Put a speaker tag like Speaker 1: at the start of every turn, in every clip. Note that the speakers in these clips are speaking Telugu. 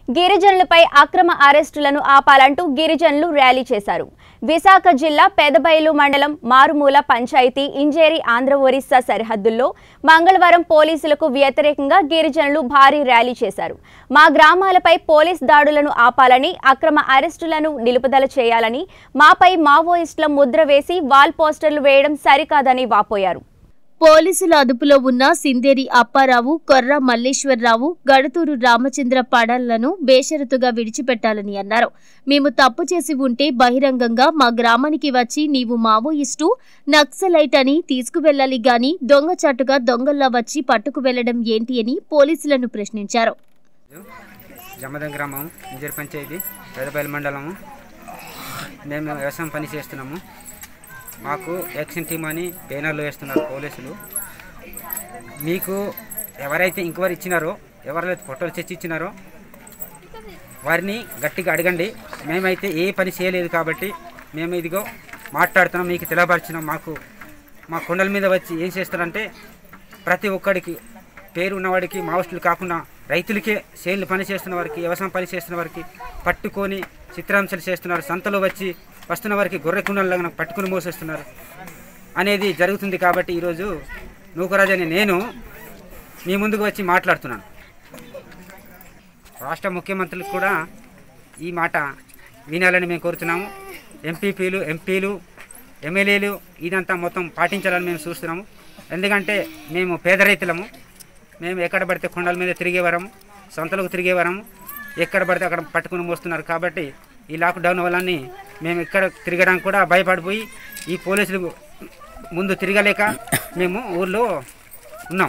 Speaker 1: గిరిజనులపై అక్రమ అరెస్టులను ఆపాలంటూ గిరిజనులు ర్యాలీ చేశారు విశాఖ జిల్లా పెదబయలు మండలం మారుమూల పంచాయతీ ఇంజేరి ఆంధ్ర ఒరిస్సా సరిహద్దుల్లో మంగళవారం పోలీసులకు వ్యతిరేకంగా గిరిజనులు భారీ ర్యాలీ చేశారు మా గ్రామాలపై పోలీస్ దాడులను ఆపాలని అక్రమ అరెస్టులను నిలుపుదల చేయాలని మాపై మావోయిస్టుల ముద్ర వేసి వాల్ పోస్టర్లు వేయడం సరికాదని వాపోయారు
Speaker 2: పోలీసుల అదుపులో ఉన్న సిందేరి అప్పారావు కొర్ర మల్లేశ్వరరావు గడతూరు రామచంద్ర పడాలను బేషరతుగా విడిచిపెట్టాలని అన్నారు మేము తప్పు చేసి ఉంటే బహిరంగంగా మా గ్రామానికి వచ్చి నీవు మావోయిస్టు నక్సలైట్ అని తీసుకువెళ్లాలి గాని దొంగచాటుగా దొంగల్లా వచ్చి పట్టుకు వెళ్లడం ఏంటి అని పోలీసులను ప్రశ్నించారు
Speaker 3: జమదం గ్రామం ఇంజర్ పంచాయతీ పెదబయలు మండలము మేము వ్యవసాయం పని చేస్తున్నాము మాకు యాక్షన్ టీమ్ అని బ్యానర్లు వేస్తున్నారు పోలీసులు మీకు ఎవరైతే ఇంక్వైరీ ఇచ్చినారో ఎవరైతే ఫోటోలు తెచ్చి ఇచ్చినారో వారిని గట్టిగా అడగండి మేమైతే ఏ పని చేయలేదు కాబట్టి మేము ఇదిగో మాట్లాడుతున్నాం మీకు తెలపరిచినాం మాకు మా కొండల మీద వచ్చి ఏం చేస్తారంటే ప్రతి ఒక్కడికి పేరు ఉన్నవాడికి మావోస్టులు కాకుండా రైతులకే సేన్లు పని చేస్తున్న వారికి వ్యవసాయం పని చేస్తున్న వారికి పట్టుకొని చిత్రాంశాలు చేస్తున్నారు సంతలో వచ్చి వస్తున్న వారికి గొర్రె కుండలాగా పట్టుకుని మోసేస్తున్నారు అనేది జరుగుతుంది కాబట్టి ఈరోజు నూకరాజు అనే నేను మీ ముందుకు వచ్చి మాట్లాడుతున్నాను రాష్ట్ర ముఖ్యమంత్రులకు కూడా ఈ మాట వినాలని మేము కోరుతున్నాము ఎంపీపీలు ఎంపీలు ఎమ్మెల్యేలు ఇదంతా మొత్తం పాటించాలని మేము చూస్తున్నాము ఎందుకంటే మేము పేద రైతులము మేము ఎక్కడ పడితే కొండల మీద తిరిగేవారము సంతలకు తిరిగేవారము ఎక్కడ పడితే అక్కడ పట్టుకుని మోస్తున్నారు కాబట్టి ఈ లాక్డౌన్ వల్లని మేము ఇక్కడ తిరగడానికి కూడా భయపడిపోయి ఈ పోలీసులు ముందు తిరగలేక మేము ఊర్లో ఉన్నాం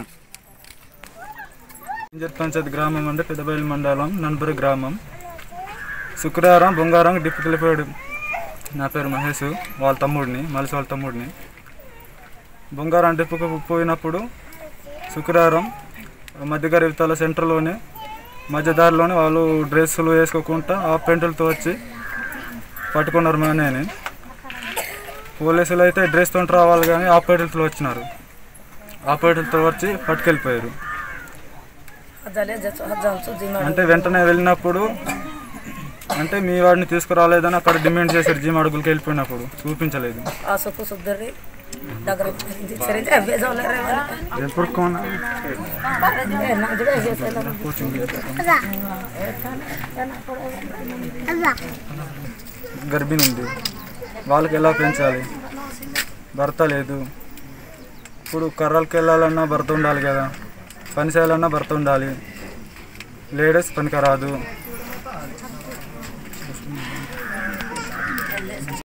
Speaker 4: ఇంజర్ పంచాయత్ గ్రామం అంటే పెద్దబయలు మండలం నన్బురి గ్రామం శుక్రవారం బొంగారం డిప్యూటీ వెళ్ళిపోయాడు నా పేరు మహేష్ వాళ్ళ తమ్ముడిని మలిసి వాళ్ళ తమ్ముడిని బొంగారం డిప్పుకు పోయినప్పుడు శుక్రవారం మధ్యగారి విత్తాల సెంటర్లోనే మధ్యదారిలోనే వాళ్ళు డ్రెస్సులు వేసుకోకుండా ఆ పెంటులతో వచ్చి పట్టుకున్నారు మా అన్నయ్యని పోలీసులు అయితే డ్రెస్తో రావాలి కానీ ఆ పెంటులతో వచ్చినారు ఆ పెంటులతో వచ్చి పట్టుకెళ్ళిపోయారు అంటే వెంటనే వెళ్ళినప్పుడు అంటే మీ వాడిని తీసుకురాలేదని అక్కడ డిమాండ్ చేశారు జిమ్ అడుగులకి వెళ్ళిపోయినప్పుడు చూపించలేదు
Speaker 5: ఆసుకు సుద్దరి దగ్గర సరైతే అవే చదవలేరే వాళ్ళు.
Speaker 4: ఎప్పుడు కోన
Speaker 5: ఏ, నాకు కూడా అవే చదవలేరు.
Speaker 4: గర్భిణి ఉంది వాళ్ళకి ఎలా పెంచాలి భర్త లేదు ఇప్పుడు కర్రలకి వెళ్ళాలన్నా భర్త ఉండాలి కదా పని చేయాలన్నా భర్త ఉండాలి లేడీస్ పనికి రాదు